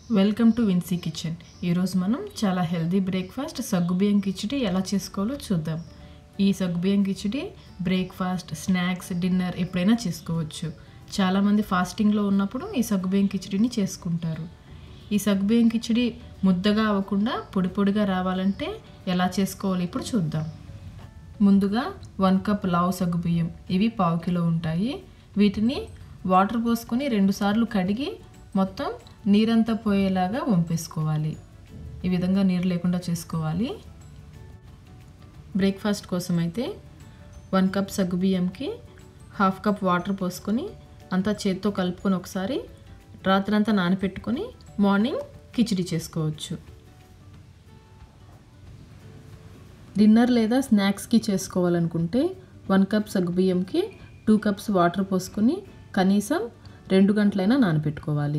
welcome to Vincy kitchen ఈరోజు మనం చాలా హెల్దీ బ్రేక్ఫాస్ట్ సగ్గుబియ్యం కిచిడి ఎలా చేసుకోవాలో చూద్దాం ఈ సగ్గుబియ్యం కిచిడి బ్రేక్ఫాస్ట్ స్నాక్స్ డిన్నర్ ఎప్పుడైనా చేసుకోవచ్చు చాలామంది ఫాస్టింగ్లో ఉన్నప్పుడు ఈ సగ్గుబియ్యం కిచిడిని చేసుకుంటారు ఈ సగ్గుబియ్యం కిచిడి ముద్దగా అవ్వకుండా పొడి పొడిగా రావాలంటే ఎలా చేసుకోవాలి ఇప్పుడు చూద్దాం ముందుగా వన్ కప్ లావు సగ్గుబియ్యం ఇవి పావు కిలో ఉంటాయి వీటిని వాటర్ పోసుకొని రెండుసార్లు కడిగి మొత్తం నీరంతా పోయేలాగా వంపేసుకోవాలి ఈ విధంగా నీరు లేకుండా చేసుకోవాలి బ్రేక్ఫాస్ట్ కోసం అయితే వన్ కప్ సగ్గుబియ్యంకి హాఫ్ కప్ వాటర్ పోసుకొని అంతా చేత్తో కలుపుకొని ఒకసారి రాత్రంతా నానపెట్టుకొని మార్నింగ్ కిచిడి చేసుకోవచ్చు డిన్నర్ లేదా స్నాక్స్కి చేసుకోవాలనుకుంటే వన్ కప్ సగ్గుబియ్యంకి టూ కప్స్ వాటర్ పోసుకొని కనీసం రెండు గంటలైనా నానబెట్టుకోవాలి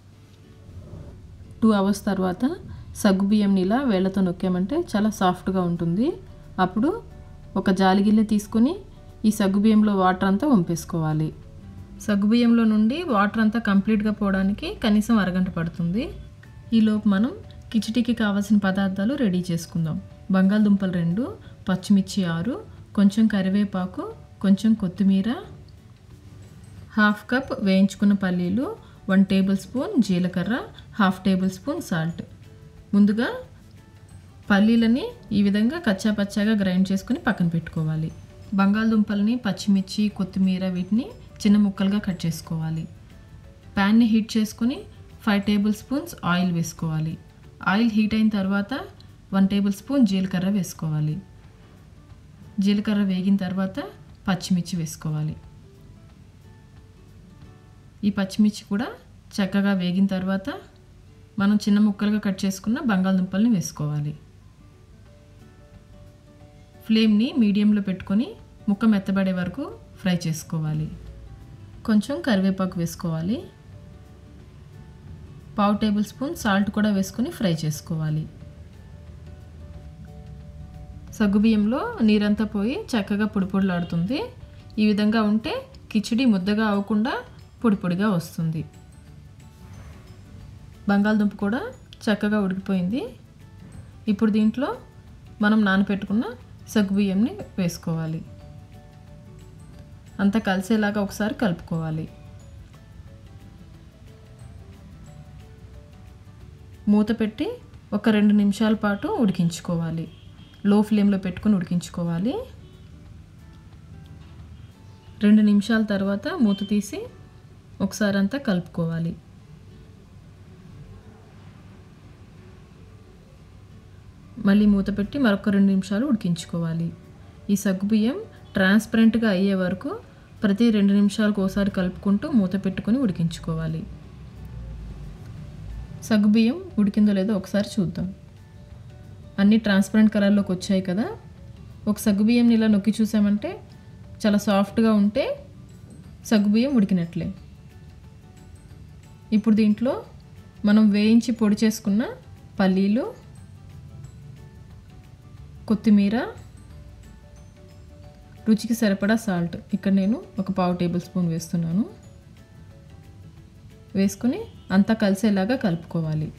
టూ అవర్స్ తర్వాత సగ్గుబియ్యంని ఇలా వేళ్ళతో నొక్కామంటే చాలా సాఫ్ట్గా ఉంటుంది అప్పుడు ఒక జాలిగిన్నె తీసుకొని ఈ సగ్గుబియ్యంలో వాటర్ అంతా వంపేసుకోవాలి సగ్గుబియ్యంలో నుండి వాటర్ అంతా కంప్లీట్గా పోవడానికి కనీసం అరగంట పడుతుంది ఈలోపు మనం కిచిడికి కావాల్సిన పదార్థాలు రెడీ చేసుకుందాం బంగాళదుంపలు రెండు పచ్చిమిర్చి ఆరు కొంచెం కరివేపాకు కొంచెం కొత్తిమీర హాఫ్ కప్ వేయించుకున్న పల్లీలు వన్ టేబుల్ స్పూన్ జీలకర్ర హాఫ్ టేబుల్ స్పూన్ సాల్ట్ ముందుగా పల్లీలని ఈ విధంగా కచ్చా పచ్చాగా గ్రైండ్ చేసుకుని పక్కన పెట్టుకోవాలి బంగాళదుంపల్ని పచ్చిమిర్చి కొత్తిమీర వీటిని చిన్న ముక్కలుగా కట్ చేసుకోవాలి ప్యాన్ని హీట్ చేసుకుని ఫైవ్ టేబుల్ స్పూన్స్ ఆయిల్ వేసుకోవాలి ఆయిల్ హీట్ అయిన తర్వాత వన్ టేబుల్ స్పూన్ జీలకర్ర వేసుకోవాలి జీలకర్ర వేగిన తర్వాత పచ్చిమిర్చి వేసుకోవాలి ఈ పచ్చిమిర్చి కూడా చక్కగా వేగిన తర్వాత మనం చిన్న ముక్కలుగా కట్ చేసుకున్న బంగాళదుంపల్ని వేసుకోవాలి ఫ్లేమ్ని మీడియంలో పెట్టుకొని ముక్క మెత్తబడే వరకు ఫ్రై చేసుకోవాలి కొంచెం కరివేపాకు వేసుకోవాలి పావు టేబుల్ స్పూన్ సాల్ట్ కూడా వేసుకొని ఫ్రై చేసుకోవాలి సగ్గుబియ్యంలో నీరంతా పోయి చక్కగా పొడి పొడిలాడుతుంది ఈ విధంగా ఉంటే కిచిడి ముద్దగా అవ్వకుండా పొడి పొడిగా వస్తుంది బంగాళదుంప కూడా చక్కగా ఉడికిపోయింది ఇప్పుడు దీంట్లో మనం నానపెట్టుకున్న సగ్గుబియ్యంని వేసుకోవాలి అంతా కలిసేలాగా ఒకసారి కలుపుకోవాలి మూత పెట్టి ఒక రెండు నిమిషాల పాటు ఉడికించుకోవాలి లో ఫ్లేమ్లో పెట్టుకొని ఉడికించుకోవాలి రెండు నిమిషాల తర్వాత మూత తీసి ఒకసారి అంతా కలుపుకోవాలి మళ్ళీ మూత పెట్టి మరొక రెండు నిమిషాలు ఉడికించుకోవాలి ఈ సగ్గుబియ్యం ట్రాన్స్పరెంట్గా అయ్యే వరకు ప్రతి రెండు నిమిషాలకు ఒకసారి కలుపుకుంటూ మూత పెట్టుకొని ఉడికించుకోవాలి సగ్గుబియ్యం ఉడికిందో లేదో ఒకసారి చూద్దాం అన్నీ ట్రాన్స్పరెంట్ కలర్లోకి వచ్చాయి కదా ఒక సగ్గుబియ్యంని ఇలా నొక్కి చూసామంటే చాలా సాఫ్ట్గా ఉంటే సగ్గుబియ్యం ఉడికినట్లే ఇప్పుడు దీంట్లో మనం వేయించి పొడి చేసుకున్న పల్లీలు కొత్తిమీర రుచికి సరిపడా సాల్ట్ ఇక్కడ నేను ఒక పావు టేబుల్ స్పూన్ వేస్తున్నాను వేసుకుని అంతా కలిసేలాగా కలుపుకోవాలి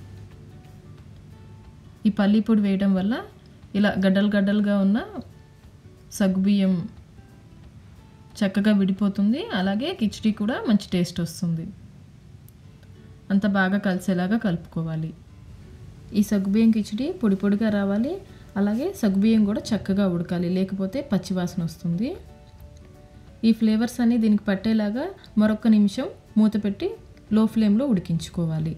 ఈ పల్లీ పొడి వేయడం వల్ల ఇలా గడ్డలు గడ్డలుగా ఉన్న సగ్గుబియ్యం చక్కగా విడిపోతుంది అలాగే కిచిడి కూడా మంచి టేస్ట్ వస్తుంది అంత బాగా కలిసేలాగా కలుపుకోవాలి ఈ సగ్గుబియ్యం కిచిడి పొడి పొడిగా రావాలి అలాగే సగ్గుబియ్యం కూడా చక్కగా ఉడకాలి లేకపోతే పచ్చివాసన వస్తుంది ఈ ఫ్లేవర్స్ అన్నీ దీనికి పట్టేలాగా మరొక నిమిషం మూత పెట్టి లో ఫ్లేమ్లో ఉడికించుకోవాలి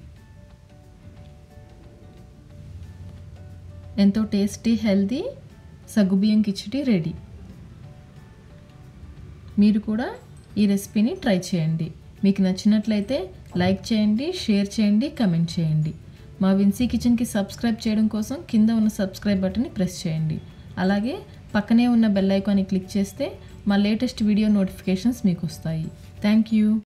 ఎంతో టేస్టీ హెల్తీ సగ్గుబియ్యం కిచిడి రెడీ మీరు కూడా ఈ రెసిపీని ట్రై చేయండి మీకు నచ్చినట్లయితే లైక్ చేయండి షేర్ చేయండి కమెంట్ చేయండి మా విన్సీ కిచెన్కి సబ్స్క్రైబ్ చేయడం కోసం కింద ఉన్న సబ్స్క్రైబ్ బటన్ని ప్రెస్ చేయండి అలాగే పక్కనే ఉన్న బెల్ ఐకాన్ని క్లిక్ చేస్తే మా లేటెస్ట్ వీడియో నోటిఫికేషన్స్ మీకు వస్తాయి థ్యాంక్ యూ